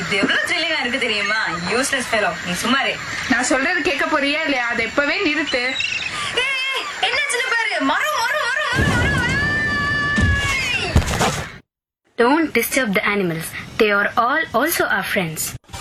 இது எவ்வளவு த்ரில்லிங்கா இருக்கு தெரியுமா யூஸ்லெஸ் ஃபெலோ நீ சும்மாரே நான் சொல்றது கேட்க போறியா இல்லையா அதை இப்பவே நிறுத்து என்னாச்சுன்னு பாரு மரம் மரம் மரம் மரம் மரம் Don't disturb the animals. They are all also our friends.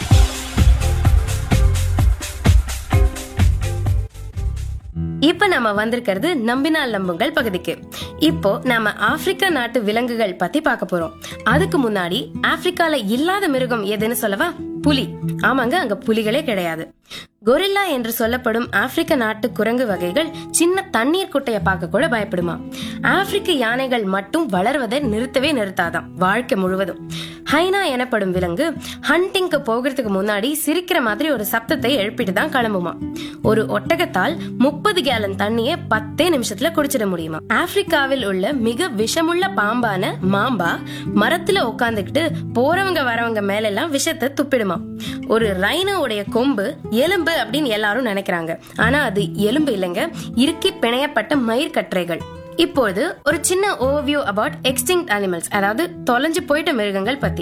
இப்ப நம்ம வந்திருக்கிறது நம்பினால் நம்புங்கள் பகுதிக்கு இப்போ நாம ஆப்பிரிக்கா நாட்டு விலங்குகள் பத்தி பார்க்க போறோம் அதுக்கு முன்னாடி ஆப்பிரிக்கால இல்லாத மிருகம் எதுன்னு சொல்லவா புலி ஆமாங்க அங்க புலிகளே கிடையாது கொரில்லா என்று சொல்லப்படும் ஆப்பிரிக்க நாட்டு குரங்கு வகைகள் சின்ன தண்ணீர் குட்டைய பார்க்க கூட பயப்படுமா ஆப்பிரிக்க யானைகள் மட்டும் வளர்வதை நிறுத்தவே நிறுத்தாதாம் வாழ்க்கை முழுவதும் ஹைனா எனப்படும் விலங்கு ஹண்டிங்க்கு போகிறதுக்கு முன்னாடி சிரிக்கிற மாதிரி ஒரு சப்தத்தை எழுப்பிட்டு தான் கிளம்புமா ஒரு ஒட்டகத்தால் முப்பது கேலன் தண்ணியை பத்தே நிமிஷத்துல குடிச்சிட முடியுமா ஆப்பிரிக்காவில் உள்ள மிக விஷமுள்ள பாம்பான மாம்பா மரத்துல உட்காந்துக்கிட்டு போறவங்க வரவங்க மேல எல்லாம் விஷத்தை துப்பிடுமா ஒரு ரைனோவுடைய கொம்பு எலும்பு அப்படின்னு எல்லாரும் நினைக்கிறாங்க ஆனா அது எலும்பு இல்லைங்க இறுக்கி பிணையப்பட்ட மயிர்கற்றைகள் இப்பொழுது ஒரு சின்ன ஓவியூ அபவுட் எக்ஸ்டிங்க்ட் அனிமல்ஸ் அதாவது தொலைஞ்சு போயிட்ட மிருகங்கள் பத்தி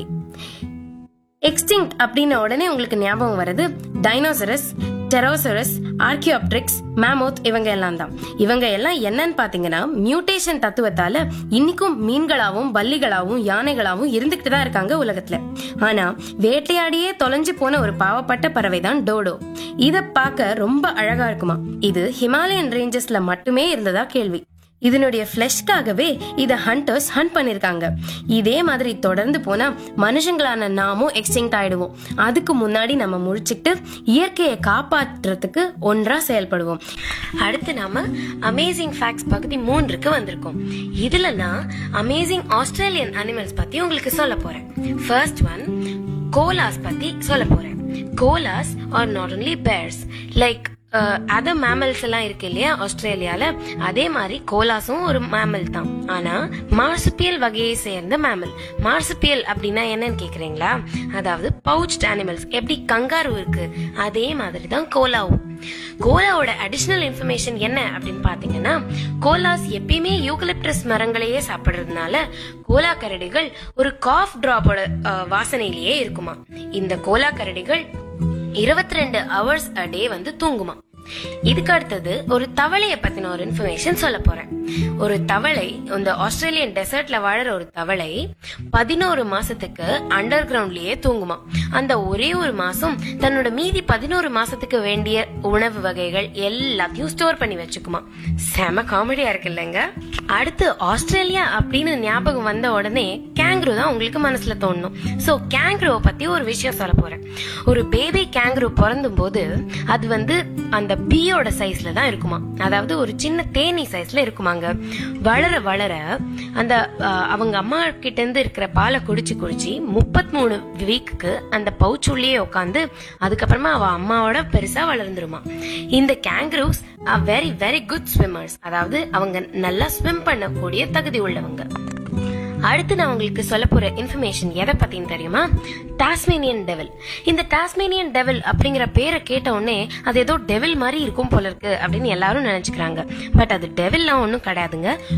எக்ஸ்டிங்க்ட் அப்படின்ன உடனே உங்களுக்கு ஞாபகம் வருது டைனோசரஸ் டெரோசரஸ் ஆர்கியோப்ட்ரிக்ஸ் மேமோத் இவங்க எல்லாம் தான் இவங்க எல்லாம் என்னன்னு பாத்தீங்கன்னா மியூட்டேஷன் தத்துவத்தால இன்னைக்கும் மீன்களாவும் பல்லிகளாவும் யானைகளாவும் இருந்துகிட்டு தான் இருக்காங்க உலகத்துல ஆனா வேட்டையாடியே தொலைஞ்சு போன ஒரு பாவப்பட்ட பறவை தான் டோடோ இத பார்க்க ரொம்ப அழகா இருக்குமா இது ஹிமாலயன் ரேஞ்சஸ்ல மட்டுமே இருந்ததா கேள்வி இதனுடைய ஃபிளஷ்காகவே இத ஹண்டர்ஸ் ஹண்ட் பண்ணிருக்காங்க இதே மாதிரி தொடர்ந்து போனா மனுஷங்களான நாமும் எக்ஸ்டிங்க்ட் ஆயிடுவோம் அதுக்கு முன்னாடி நம்ம முழிச்சுக்கிட்டு இயற்கையை காப்பாற்றுறதுக்கு ஒன்றா செயல்படுவோம் அடுத்து நாம அமேசிங் ஃபேக்ட்ஸ் பகுதி மூன்றுக்கு வந்திருக்கோம் இதுல நான் அமேசிங் ஆஸ்திரேலியன் அனிமல்ஸ் பத்தி உங்களுக்கு சொல்ல போறேன் ஃபர்ஸ்ட் ஒன் கோலாஸ் பத்தி சொல்ல போறேன் koalas are not only bears like other mammals எல்லாம் இருக்கு இல்லையா ஆஸ்திரேலியால அதே மாதிரி கோலாஸும் ஒரு மேமல் தான் ஆனா மார்சுப்பியல் வகையை சேர்ந்த மேமல் மார்சுப்பியல் அப்படின்னா என்னன்னு கேக்குறீங்களா அதாவது பவுச்ட் அனிமல்ஸ் எப்படி கங்காரு இருக்கு அதே மாதிரி தான் கோலாவும் கோலாவோட அடிஷனல் இன்ஃபர்மேஷன் என்ன அப்படின்னு பாத்தீங்கன்னா கோலாஸ் எப்பயுமே யூகலிப்டஸ் மரங்களையே சாப்பிடுறதுனால கோலா கரடிகள் ஒரு காஃப் டிராப்போட வாசனையிலேயே இருக்குமா இந்த கோலா கரடிகள் இருபத்தி ரெண்டு ஹவர்ஸ் அ டே வந்து தூங்குமா இதுக்கு அடுத்தது ஒரு தவளைய பத்தின ஒரு இன்ஃபர்மேஷன் சொல்ல போறேன் ஒரு தவளை இந்த ஆஸ்திரேலியன் டெசர்ட்ல வாழற ஒரு தவளை பதினோரு மாசத்துக்கு அண்டர் கிரவுண்ட்லயே தூங்குமா அந்த ஒரே ஒரு மாசம் தன்னோட மீதி பதினோரு மாசத்துக்கு வேண்டிய உணவு வகைகள் எல்லாத்தையும் ஸ்டோர் பண்ணி வச்சுக்குமா செம காமெடியா இருக்கு இல்லைங்க அடுத்து ஆஸ்திரேலியா அப்படின்னு ஞாபகம் வந்த உடனே கேங்க்ரூ தான் உங்களுக்கு மனசுல தோணும் சோ கேங்க்ரூவை பத்தி ஒரு விஷயம் சொல்ல போறேன் ஒரு பேபி கேங்க்ரூ பிறந்தும் போது அது வந்து அந்த பீயோட சைஸ்ல தான் இருக்குமா அதாவது ஒரு சின்ன தேனி சைஸ்ல இருக்குமாங்க வளர வளர அந்த அஹ், அவங்க அம்மா கிட்ட இருந்து இருக்கிற பாலை குடிச்சு குடிச்சு முப்பத்தி மூணு வீக்குக்கு அந்த பவுச் உள்ளே உட்காந்து அதுக்கப்புறமா அவ அம்மாவோட பெருசா வளர்ந்துருமா இந்த kangaroos very very good swimmers அதாவது அவங்க நல்லா ஸ்விம் பண்ணக்கூடிய தகுதி உள்ளவங்க அடுத்து நான் உங்களுக்கு சொல்ல போற இன்ஃபர்மேஷன் எதை பத்தின்னு தெரியுமா டாஸ்மேனியன் டெவில் இந்த டாஸ்மேனியன் டெவில் அப்படிங்கிற பேரை கேட்ட உடனே அது ஏதோ டெவில் மாதிரி இருக்கும் போல இருக்கு அப்படின்னு எல்லாரும் நினைச்சுக்கிறாங்க பட் அது டெவில்லாம் ஒன்றும் கிடையாதுங்க